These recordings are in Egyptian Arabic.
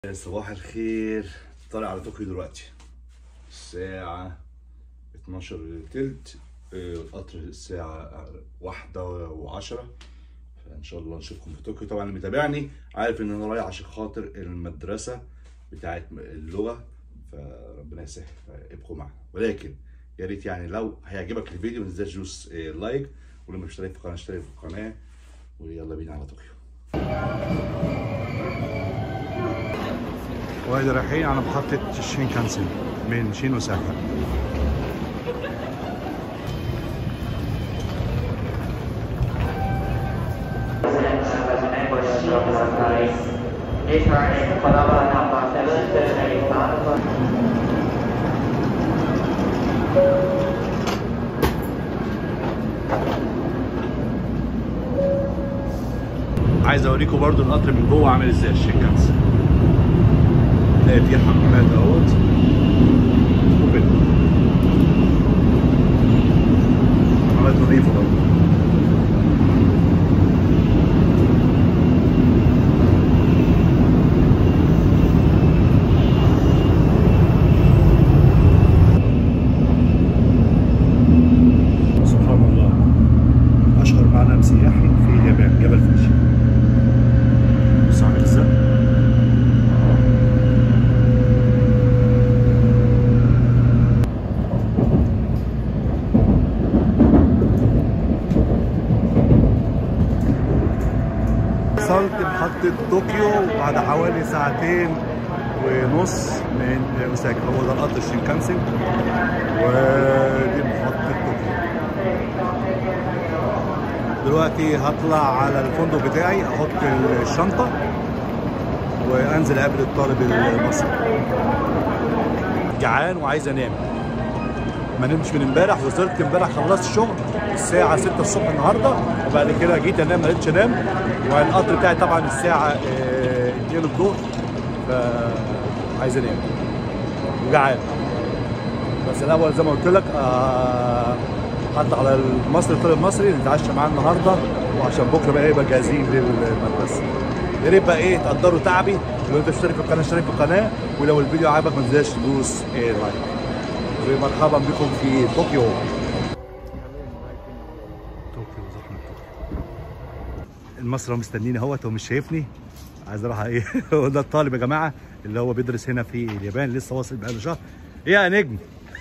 صباح الخير طالع على طوكيو دلوقتي الساعة 12 تلت آه، القطر الساعة واحدة وعشرة فإن شاء الله نشوفكم في طوكيو طبعا اللي متابعني عارف إن أنا رايح عشان خاطر المدرسة بتاعت اللغة فربنا يسهل ابقوا معنا ولكن يا ريت يعني لو هيعجبك الفيديو ما تنساش تدوس آه، لايك ولو مش مشترك في القناة اشترك في القناة ويلا بينا على طوكيو وهذا رايحين على محطة شينكانسن من شين وساكا عايز اوريكم برضو القطر من جوه عامل ازاي الشينكانسن تلاقي فيه حمامات اهوت وكده حمامات نظيفة برضه سبحان الله أشهر معلم سياحي في اليابان جبل فوجي بص عامل ازاي؟ وصلت محطة طوكيو بعد حوالي ساعتين ونص من اوساكا هو ده القطر الشينكانسن ودي محطة طوكيو دلوقتي هطلع على الفندق بتاعي احط الشنطة وانزل اقابل الطالب المصري جعان وعايز انام ما نمتش من امبارح وصلت امبارح خلصت الشغل الساعة 6 الصبح النهارده وبعد كده جيت انام ما قدرتش انام والقطر بتاعي طبعا الساعة آه، 2 الظهر فعايز انام وجعان بس الاول زي ما قلت لك آه، هطلع على المصري الطالب المصري نتعشى معاه النهارده وعشان بكره بقى يبقى جاهزين للمدرسه يا ريت بقى ايه تقدروا تعبي لو انت اشترك في القناه اشترك في القناه ولو الفيديو عجبك ما تنساش تدوس إيه لايك ومرحبا بكم في طوكيو طوكيو زحمه طوكيو المصري هو مستنيني اهوت هو مش شايفني عايز اروح ايه هو ده الطالب يا جماعه اللي هو بيدرس هنا في اليابان لسه واصل بقاله شهر ايه يا نجم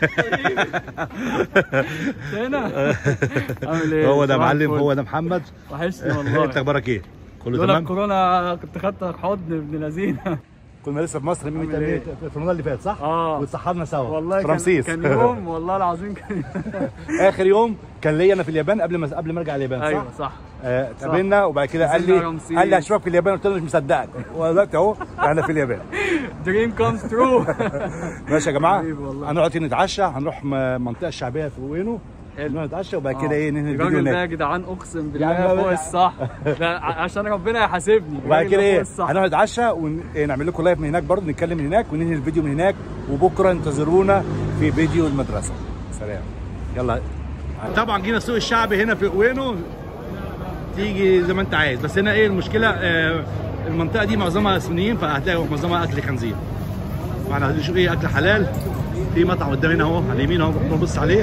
هنا عامل ايه؟ هو ده صباح معلم الفل. هو ده محمد وحشني والله انت اخبارك ايه كله لولا تمام الكورونا كنت خدتك حضن ابن لذينه كنا لسه في مصر مين عامل ايه؟ في رمضان اللي فات صح اه واتسحبنا سوا والله في كان, رمسيس كان يوم والله العظيم كان اخر يوم كان ليا انا في اليابان قبل ما قبل ما ارجع اليابان صح ايوه صح آه، اتقابلنا وبعد كده قال لي نزلنا رمسيس. قال لي هشوفك في اليابان قلت له مش مصدقك ودلوقتي اهو احنا في اليابان دريم كومز ترو ماشي يا جماعه حبيبي والله. هنقعد هنا نتعشى هنروح م- المنطقه الشعبيه في اوينو نروح نتعشى وبعد كده ايه ننهي الفيديو الراجل ده يا هناك جدعان اقسم يعني بالله ما- فوق الصح ده ع- عشان ربنا يحاسبني وبعد الراجل كده ده فوق ايه الصح. هنقعد نتعشى ونعمل لكم لايف من هناك برضه نتكلم من هناك وننهي الفيديو من هناك وبكره انتظرونا في فيديو المدرسه سلام يلا طبعا جينا السوق الشعبي هنا في اوينو تيجي زي ما انت عايز بس هنا ايه المشكله آه المنطقه دي معظمها صينيين فهتلاقي معظمها اكل خنزير فاحنا هنشوف ايه اكل حلال في مطعم قدام هنا اهو على اليمين اهو نبص عليه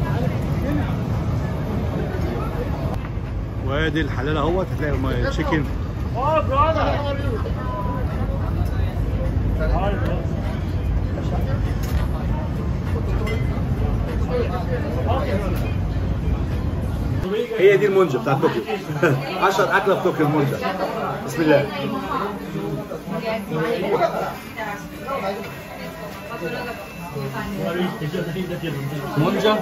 وادي الحلال اهوت هتلاقي تشيكن هي دي المونجا بتاعت طوكيو 10 اكله في طوكيو المونجا بسم الله منجا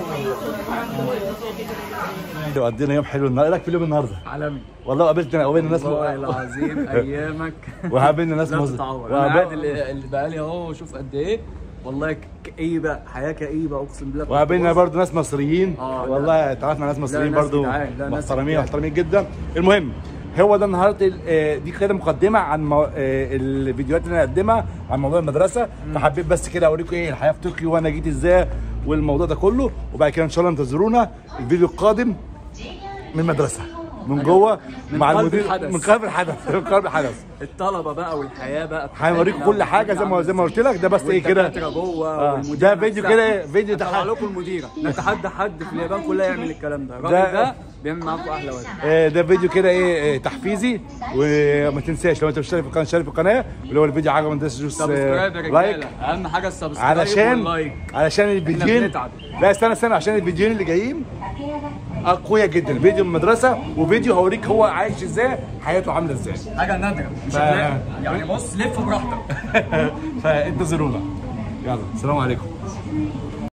قضينا يوم حلو النهارده ايه رايك في اليوم النهارده عالمي والله قابلتنا قابلنا ناس والله العظيم ايامك وقابلنا ناس لا مصر تتعوض انا قاعد اللي اللي بقالي اهو شوف قد ايه والله ك- كئيبه حياه كئيبه اقسم بالله وقابلنا برضو ناس مصريين آه، لا. والله تعرفنا ناس مصريين ناس برضو جدعان، لا، ناس محترمين جدعان. محترمين جدا المهم هو ده النهارده ال- آه، دي كده مقدمه عن مو... آه، الفيديوهات اللي انا هقدمها عن موضوع المدرسه فحبيت بس كده اوريكم ايه الحياه في طوكيو وانا جيت ازاي والموضوع ده كله وبعد كده ان شاء الله انتظرونا الفيديو القادم من المدرسه من جوه من مع قلب المدير الحدث. من قلب الحدث من قلب الحدث الطلبه بقى والحياه بقى هنوريك كل حاجه زي ما زي ما قلت لك ده بس ايه كده والدكاترة جوه آه، والمديرة ده فيديو نفسها. كده إيه؟ فيديو هطلع تحدي لكم المديره نتحدى حد في اليابان كلها يعمل الكلام ده الراجل ده- ده بيعمل معاكم احلى وجه آه، ده فيديو كده ايه آه، تحفيزي وما تنساش لو انت مشترك في القناه اشترك في القناه ولو الفيديو عجبك ما تنساش تدوس سبسكرايب يا آه، لايك رجاله اهم حاجه السبسكرايب علشان واللايك علشان الفيديوهين بنتعب. لا استنى استنى عشان الفيديوهين اللي جايين اقوياء جدا فيديو من المدرسه وفيديو هوريك هو عايش ازاي حياته عامله ازاي حاجه نادره مش ف- هتلاقي يعني بص لف براحتك فانتظرونا يلا السلام عليكم